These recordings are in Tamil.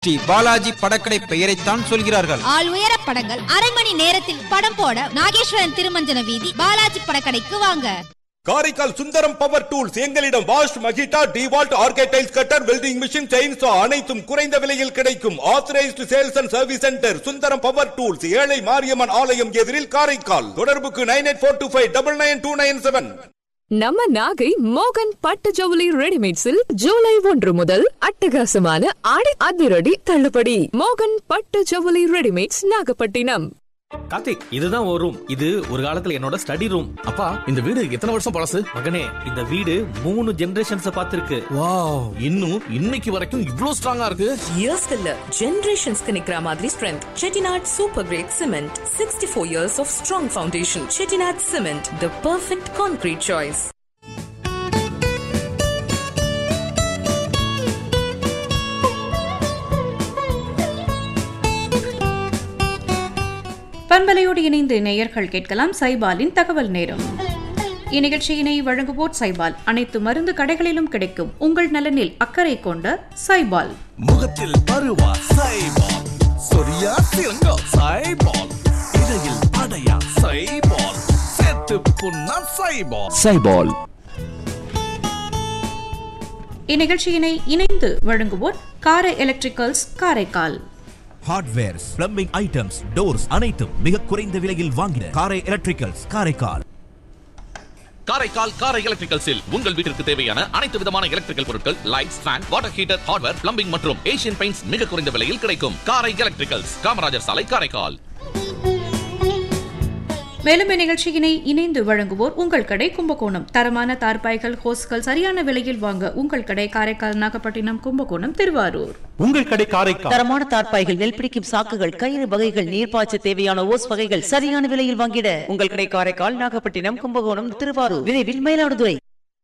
ஸ்ரீ பாலாஜி படக்கடை பெயரைத்தான் சொல்கிறார்கள் ஆள் உயர படங்கள் அரை மணி நேரத்தில் படம் போட நாகேஸ்வரன் திருமஞ்சன வீதி பாலாஜி படக்கடைக்கு வாங்க காரைக்கால் சுந்தரம் பவர் டூல்ஸ் எங்களிடம் வாஷ் மகிட்டா டிவால்ட் ஆர்கேடைல்ஸ் கட்டர் வெல்டிங் மிஷின் செயின்சா அனைத்தும் குறைந்த விலையில் கிடைக்கும் authorised sales and service centre Sundaram power tools ஏழை மாரியம்மன் ஆலயம் எதிரில் காரைக்கால் தொடர்புக்கு nine eight four two five double nine two nine seven நம்ம நாகை மோகன் பட்டு ஜவுளி ரெடிமேட்ஸில் ஜூலை ஒன்று முதல் அட்டகாசமான ஆடை அதிரடி தள்ளுபடி மோகன் பட்டு ஜவுளி ரெடிமேட்ஸ் நாகப்பட்டினம் கார்த்திக் இதுதான் ஒரு ரூம் இது ஒரு காலத்துல என்னோட ஸ்டடி ரூம் அப்பா இந்த வீடு எத்தனை வருஷம் பழசு மகனே இந்த வீடு மூணு ஜெனரேஷன்ஸ் பார்த்திருக்கு வாவ் இன்னும் இன்னைக்கு வரைக்கும் இவ்ளோ ஸ்ட்ராங்கா இருக்கு இயர்ஸ்க்கு இல்ல ஜெனரேஷன்ஸ்க்கு நிக்கிற மாதிரி strength Chettinad super grade cement sixty four years of strong foundation Chettinad cement the perfect concrete choice பண்பலையோடு இணைந்து நேயர்கள் கேட்கலாம் சைபாலின் தகவல் நேரம் இந்நிகழ்ச்சியினை வழங்குவோர் சைபால் அனைத்து மருந்து கடைகளிலும் கிடைக்கும் உங்கள் நலனில் அக்கறை கொண்ட சைபால் முகத்தில் பருவா சைபால் சொரியா சிறங்கா சைபால் இடையில் அடையா சைபால் சேர்த்து புண்ணா சைபால் சைபால் இந்நிகழ்ச்சியினை இணைந்து வழங்குவோர் கார electricals Karaikal hardwares plumbing items doors அனைத்தும் மிக குறைந்த விலையில் வாங்கின காரை எலக்ட்ரிக்கல்ஸ் காரைக்கால் காரைக்கால் காரை எலக்ட்ரிக்கல்ஸில் உங்கள் வீட்டிற்கு தேவையான அனைத்து விதமான எலக்ட்ரிக்கல் பொருட்கள் lights fan water heater hardware plumbing மற்றும் ஏசியன் பெயிண்ட்ஸ் மிக குறைந்த விலையில் கிடைக்கும் காரை எலக்ட்ரிக்கல்ஸ் காமராஜர் சாலை காரைக்கால் மேலும் இந்நிகழ்ச்சியினை இணைந்து வழங்குவோர் உங்கள் கடை கும்பகோணம் தரமான தார்பாய்கள் ஹோஸ்கள் சரியான விலையில் வாங்க உங்கள் கடை காரைக்கால் நாகப்பட்டினம் கும்பகோணம் திருவாரூர் உங்கள் கடை காரைக்கால் தரமான தார்ப்பாய்கள் நெல் பிடிக்கும் சாக்குகள் கயிறு வகைகள் நீர்ப்பாய்ச்ச தேவையான ஓஸ் வகைகள் சரியான விலையில் வாங்கிட உங்கள் கடை காரைக்கால் நாகப்பட்டினம் கும்பகோணம் திருவாரூர் விரைவில் மயிலாடுதுறை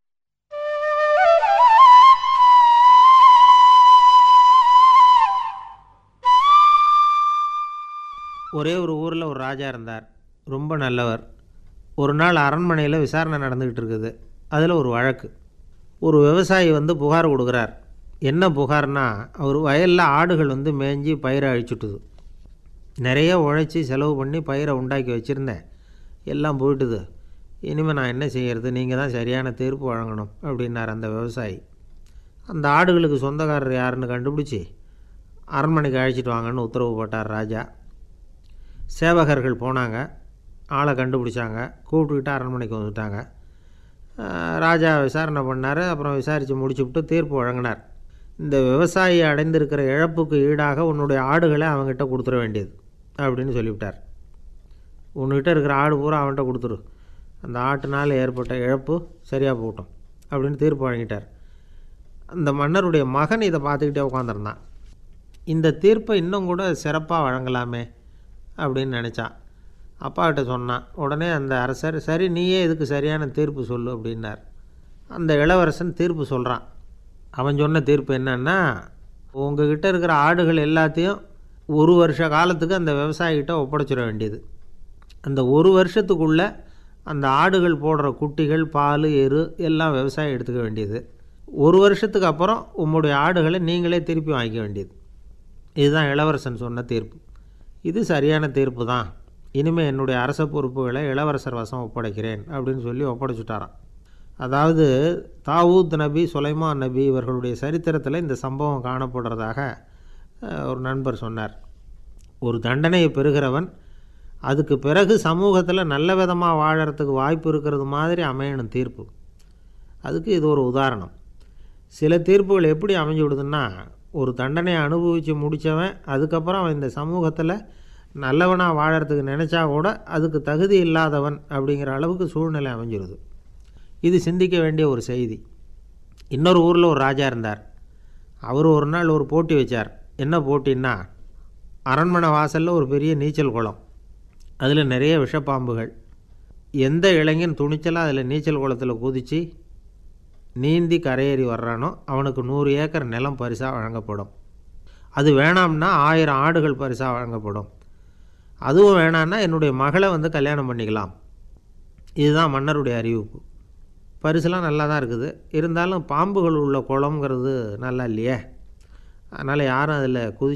ஒரே ஒரு ஊரில் ஒரு ராஜா இருந்தார் ரொம்ப நல்லவர் ஒரு நாள் அரண்மனையில் விசாரணை நடந்துக்கிட்டு இருக்குது அதில் ஒரு வழக்கு ஒரு விவசாயி வந்து புகார் கொடுக்குறார் என்ன புகார்னா அவர் வயலில் ஆடுகள் வந்து மேய்ஞ்சி பயிரை அழிச்சுட்டுது நிறைய உழைச்சி செலவு பண்ணி பயிரை உண்டாக்கி வச்சுருந்தேன் எல்லாம் போயிட்டுது இனிமேல் நான் என்ன செய்கிறது நீங்கள் தான் சரியான தீர்ப்பு வழங்கணும் அப்படின்னார் அந்த விவசாயி அந்த ஆடுகளுக்கு சொந்தக்காரர் யாருன்னு கண்டுபிடிச்சி அரண்மனைக்கு அழைச்சிட்டு வாங்கன்னு உத்தரவு போட்டார் ராஜா சேவகர்கள் போனாங்க ஆளை கண்டுபிடிச்சாங்க கூப்பிட்டுக்கிட்டு அரண்மனைக்கு வந்துட்டாங்க அஹ் ராஜா விசாரணை பண்ணார் அப்புறம் விசாரித்து முடிச்சுவிட்டு தீர்ப்பு வழங்கினார் இந்த விவசாயி அடைந்திருக்கிற இழப்புக்கு ஈடாக உன்னுடைய ஆடுகளை அவங்ககிட்ட கொடுத்துட வேண்டியது அப்படின்னு சொல்லிவிட்டார் உன்கிட்ட இருக்கிற ஆடு பூரா அவன்கிட்ட கொடுத்துரு அந்த ஆட்டுனால் ஏற்பட்ட இழப்பு சரியாக போகட்டும் அப்படின்னு தீர்ப்பு வழங்கிட்டார் அந்த மன்னருடைய மகன் இதை பார்த்துக்கிட்டே உட்காந்துருந்தான் இந்த தீர்ப்பை இன்னும் கூட சிறப்பாக வழங்கலாமே அப்படின்னு நினச்சான் அப்பாக்கிட்ட சொன்னான் உடனே அந்த அரசர் சரி நீயே இதுக்கு சரியான தீர்ப்பு சொல்லு அப்படின்னார் அந்த இளவரசன் தீர்ப்பு சொல்கிறான் அவன் சொன்ன தீர்ப்பு என்னன்னா உங்ககிட்ட இருக்கிற ஆடுகள் எல்லாத்தையும் ஒரு வருஷ காலத்துக்கு அந்த விவசாயிகிட்ட ஒப்படைச்சிட வேண்டியது அந்த ஒரு வருஷத்துக்குள்ளே அந்த ஆடுகள் போடுற குட்டிகள் பால் எரு எல்லாம் விவசாயம் எடுத்துக்க வேண்டியது ஒரு வருஷத்துக்கு அப்புறம் உம்முடைய ஆடுகளை நீங்களே திருப்பி வாங்கிக்க வேண்டியது இதுதான் இளவரசன் சொன்ன தீர்ப்பு இது சரியான தீர்ப்பு தான் இனிமேல் என்னுடைய அரச பொறுப்புகளை இளவரசர் வசம் ஒப்படைக்கிறேன் அப்படின்னு சொல்லி ஒப்படைச்சுட்டாராம் அதாவது தாவூத் நபி சுலைமான் நபி இவர்களுடைய சரித்திரத்தில் இந்த சம்பவம் காணப்படுறதாக அஹ், ஒரு நண்பர் சொன்னார் ஒரு தண்டனையை பெறுகிறவன் அதுக்கு பிறகு சமூகத்தில் நல்ல விதமாக வாழறதுக்கு வாய்ப்பு இருக்கிறது மாதிரி அமையணும் தீர்ப்பு அதுக்கு இது ஒரு உதாரணம் சில தீர்ப்புகள் எப்படி அமைஞ்சு விடுதுன்னா ஒரு தண்டனையை அனுபவித்து முடித்தவன் அதுக்கப்புறம் அவன் இந்த சமூகத்தில் நல்லவனாக வாழறதுக்கு நினச்சா கூட அதுக்கு தகுதி இல்லாதவன் அப்படிங்கிற அளவுக்கு சூழ்நிலை அமைஞ்சிருது இது சிந்திக்க வேண்டிய ஒரு செய்தி இன்னொரு ஊரில் ஒரு ராஜா இருந்தார் அவர் ஒரு நாள் ஒரு போட்டி வச்சார் என்ன போட்டின்னா அரண்மனை வாசலில் ஒரு பெரிய நீச்சல் குளம் அதில் நிறைய விஷப்பாம்புகள் எந்த இளைஞன் துணிச்சலாக அதில் நீச்சல் குளத்தில் குதித்து நீந்தி கரையேறி வர்றானோ அவனுக்கு நூறு ஏக்கர் நிலம் பரிசாக வழங்கப்படும் அது வேணாம்னா ஆயிரம் ஆடுகள் பரிசாக வழங்கப்படும் அதுவும் வேணான்னா என்னுடைய மகளை வந்து கல்யாணம் பண்ணிக்கலாம் இதுதான் மன்னருடைய அறிவிப்பு பரிசுலாம் நல்லா தான் இருக்குது இருந்தாலும் பாம்புகள் உள்ள குளம்ங்கிறது நல்லா இல்லையே அதனால் யாரும் அதில் குதி